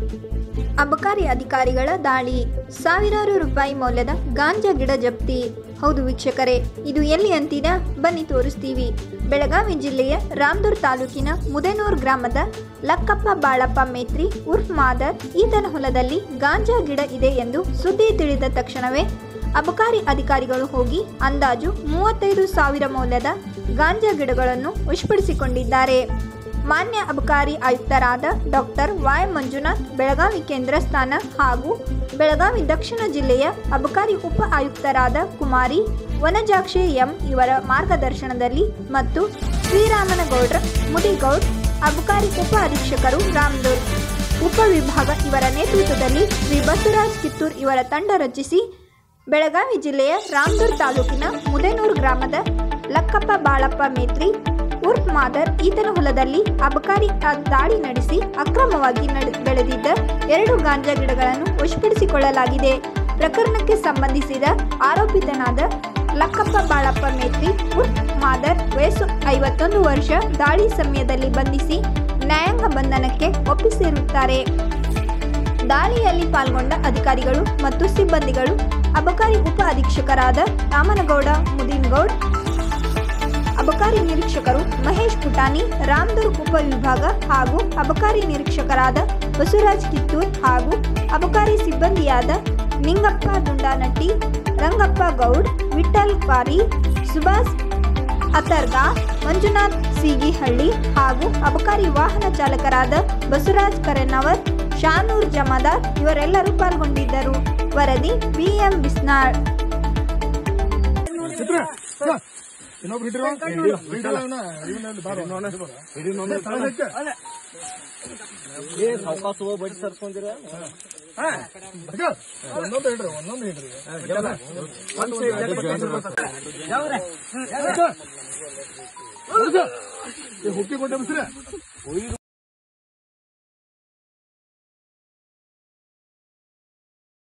ಅಬಕಾರಿ ಅಧಿಕಾರಿಗಳ ದಾಳಿ ಸಾವಿರಾರು ರೂಪಾಯಿ ಮೌಲ್ಯದ ಗಾಂಜಾ ಗಿಡ ಜಪ್ತಿ ಹೌದು ವೀಕ್ಷಕರೇ ಇದು ಎಲ್ಲಿ ಅಂತೀರಾ ಬನ್ನಿ ತೋರಿಸ್ತೀವಿ ಬೆಳಗಾವಿ ಜಿಲ್ಲೆಯ ರಾಮದುರ್ ತಾಲೂಕಿನ ಮುದೇನೂರ್ ಗ್ರಾಮದ ಲಕ್ಕಪ್ಪ ಬಾಳಪ್ಪ ಮೇತ್ರಿ ಉರ್ಫ್ ಮಾದರ್ ಈತನ ಹೊಲದಲ್ಲಿ ಗಾಂಜಾ ಗಿಡ ಇದೆ ಎಂದು ಸುದ್ದಿ ತಿಳಿದ ತಕ್ಷಣವೇ ಅಬಕಾರಿ ಅಧಿಕಾರಿಗಳು ಹೋಗಿ ಅಂದಾಜು ಮೂವತ್ತೈದು ಸಾವಿರ ಮೌಲ್ಯದ ಗಾಂಜಾ ಗಿಡಗಳನ್ನು ವಶಪಡಿಸಿಕೊಂಡಿದ್ದಾರೆ ಮಾನ್ಯ ಅಬಕಾರಿ ಆಯುಕ್ತರಾದ ಡಾಕ್ಟರ್ ವಾಯ್ ಮಂಜುನಾಥ್ ಬೆಳಗಾವಿ ಕೇಂದ್ರ ಸ್ಥಾನ ಹಾಗೂ ಬೆಳಗಾವಿ ದಕ್ಷಿಣ ಜಿಲ್ಲೆಯ ಅಬಕಾರಿ ಉಪ ಆಯುಕ್ತರಾದ ಕುಮಾರಿ ವನಜಾಕ್ಷಿ ಎಂ ಇವರ ಮಾರ್ಗದರ್ಶನದಲ್ಲಿ ಮತ್ತು ಶ್ರೀರಾಮನಗೌಡ್ರ ಮುದಿಗೌಡ್ ಅಬಕಾರಿ ಉಪ ಅಧೀಕ್ಷಕರು ರಾಮದುರ್ಗ್ ಉಪವಿಭಾಗ ಇವರ ನೇತೃತ್ವದಲ್ಲಿ ಶ್ರೀ ಬಸವರಾಜ್ ಕಿತ್ತೂರ್ ಇವರ ತಂಡ ರಚಿಸಿ ಬೆಳಗಾವಿ ಜಿಲ್ಲೆಯ ರಾಮದುರ್ ತಾಲೂಕಿನ ಮುದೇನೂರು ಗ್ರಾಮದ ಲಕ್ಕಪ್ಪ ಬಾಳಪ್ಪ ಮೇತ್ರಿ ಉರ್ಫ್ ಮಾದರ್ ಈತನ ಹೊಲದಲ್ಲಿ ಅಬಕಾರಿ ಆ- ದಾಳಿ ನಡೆಸಿ ಅಕ್ರಮವಾಗಿ ನಡೆ- ಬೆಳೆದಿದ್ದ ಎರಡು ಗಾಂಜಾ ಗಿಡಗಳನ್ನು ವಶಪಡಿಸಿಕೊಳ್ಳಲಾಗಿದೆ ಪ್ರಕರಣಕ್ಕೆ ಸಂಬಂಧಿಸಿದ ಆರೋಪಿತನಾದ ಲಕ್ಕಪ್ಪ ಬಾಳಪ್ಪ ಮೇತ್ರಿ ಉರ್ಫ್ ಮಾದರ್ ವಯಸ್ಸು ಐವತ್ತೊಂದು ವರ್ಷ ದಾಳಿ ಸಮಯದಲ್ಲಿ ಬಂಧಿಸಿ ನ್ಯಾಯಾಂಗ ಬಂಧನಕ್ಕೆ ಒಪ್ಪಿಸಿರುತ್ತಾರೆ ದಾಳಿಯಲ್ಲಿ ಪಾಲ್ಗೊಂಡ ಅಧಿಕಾರಿಗಳು ಮತ್ತು ಸಿಬ್ಬಂದಿಗಳು ಅಬಕಾರಿ ಉಪ ಅಧೀಕ್ಷಕರಾದ ರಾಮನಗೌಡ ಮುದಿನ್ಗೌಡ್ ಅಬಕಾರಿ ನಿರೀಕ್ಷಕರು ಮಹೇಶ್ ಪುಟಾಣಿ ರಾಮದುರ್ಗ್ ಉಪವಿಭಾಗ ಹಾಗೂ ಅಬಕಾರಿ ನಿರೀಕ್ಷಕರಾದ ಬಸವರಾಜ್ ಕಿತ್ತೂರ್ ಹಾಗೂ ಅಬಕಾರಿ ಸಿಬ್ಬಂದಿಯಾದ ನಿಂಗಪ್ಪ ದುಂಡಾನಟ್ಟಿ ರಂಗಪ್ಪ ಗೌಡ್ ವಿಠಲ್ ಪಾರಿ ಸುಭಾಷ್ ಅತರ್ಗಾ ಮಂಜುನಾಥ್ ಸೀಗಿಹಳ್ಳಿ ಹಾಗೂ ಅಬಕಾರಿ ವಾಹನ ಚಾಲಕರಾದ ಬಸವರಾಜ್ ಕರೆನ್ನವರ್ ಶಾನೂರ್ ಜಮಾದಾರ್ ಇವರೆಲ್ಲರೂ ಪಾಲ್ಗೊಂಡಿದ್ದರು ವರದಿ ಬಿಎಂ ಬಿಸ್ನಾಳ್ ಚಿತ್ರ ಇನ್ನೊಬ್ರು ಹಿಡಿರೋ ಹಿಡಿಯಲ್ಲ ಇವನ ಇವನಲ್ಲಿ ಬಾರೋ ಹಿಡಿಯೋಣ ತಳಕ್ಕೆ ಅವಕಾಶ ಬಡಿ ಸರ್ಕೊಂಡಿರ ಅಕ್ಕ, ಒಂದೊಂದು ಹಿಡ್ರಿ ಒಂದೊಂದು ಹಿಡ್ರಿ ಅಕ್ಕ, ಹುಕ್ಕಿ ಕೊಟ್ಟೆ ಬಿಸ್ರೆ